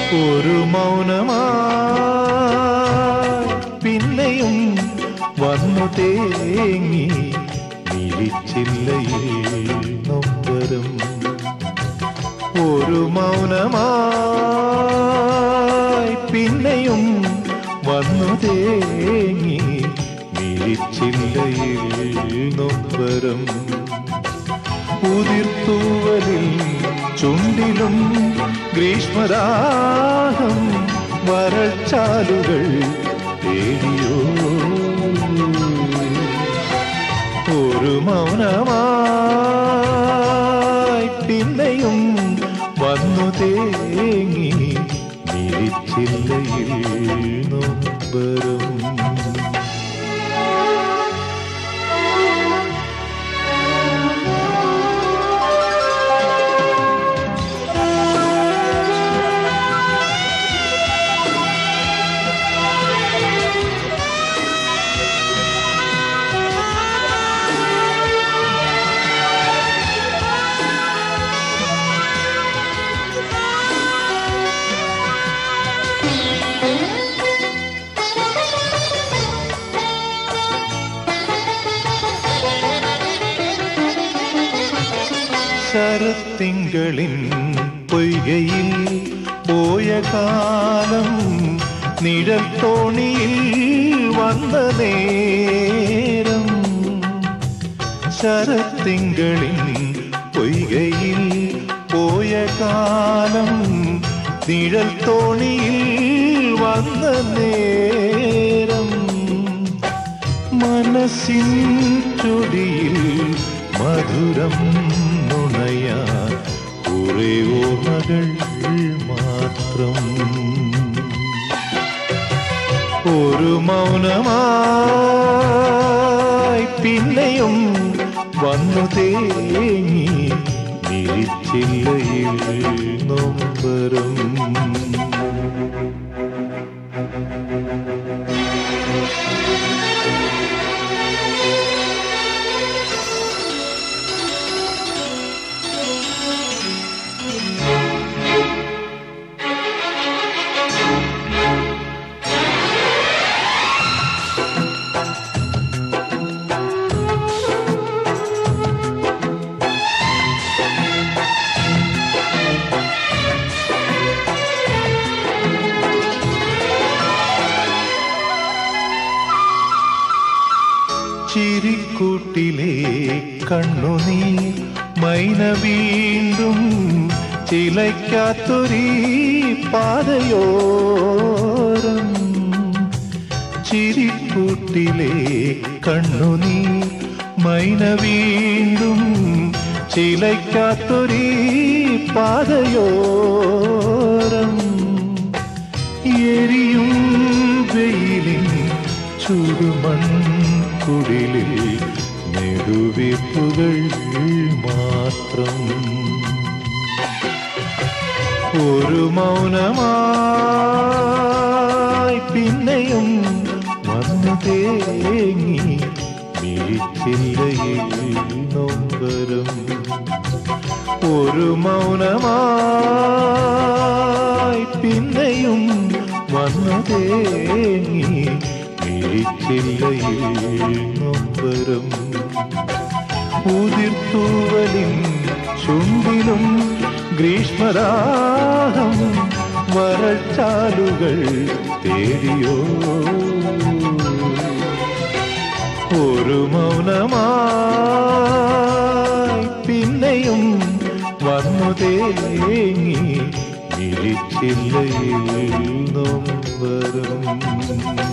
ഒരു മൗനമായി പിന്നെയും വന്നു തേങ്ങി മിഴിച്ചില്ലയിൽ നൊമ്പരം ഒരു മൗനമായി പിന്നെയും വന്നു തേങ്ങി മിഴിച്ചില്ലയിൽ നൊമ്പരം ഉതിർത്തൂവലിൽ ചുണ്ടിലും ഗ്രീഷ്മദാഹം വരൾച്ചാലുകൾ തേടിയോ ഒരു മൗനമായി പിന്നെയും വന്നു തേങ്ങി മിഴിച്ചില്ലയിൽ നൊമ്പരം ശരത്തിങ്കളിൻ പൊയ്കയിൽ പോയ കാലം നിഴൽ തോണിയിൽ വന്ന നേരം ശരത്തിങ്കളിൻ പൊയ്കയിൽ പോയ കാലം നിഴൽ തോണിയിൽ വന്ന നേരം മനസ്സിൻ ചൊടിയിൽ മധുരം നുണയാൻ കുറെ ഓർമ്മകൾ മാത്രം ഒരു മൗനമായി പിന്നെയും വന്നു തേങ്ങി മിഴിച്ചില്ലയിൽ നൊമ്പരം ചിരിക്കൂട്ടിലെ കണ്ണുനീർ മൈന വീണ്ടും ചിലയ്ക്കാത്തൊരീ പാതയോരം ചിരിക്കൂട്ടിലെ കണ്ണുനീർ മൈന വീണ്ടും ചിലയ്ക്കാത്തൊരീ പാതയോരം എരിയും വെയിലിൻ ചുടുമൺ കുടിലിൽ നെടുവീർപ്പുകൾ മാത്രം ഒരു മൗനമായി പിന്നെയും വന്നു തേങ്ങി മിഴിച്ചില്ലയിൽ നൊമ്പരം ഒരു മൗനമായി പിന്നെയും വന്നു തേങ്ങി മിഴിച്ചില്ലയിൽ നൊമ്പരം ഉതിർത്തൂവലിൻ ചുണ്ടിലും ഗ്രീഷ്മദാഹം വരൾച്ചാലുകൾ തേടിയോ ഒരു മൗനമായി പിന്നെയും വന്നു തേങ്ങി മിഴിച്ചില്ലയിൽ നൊമ്പരം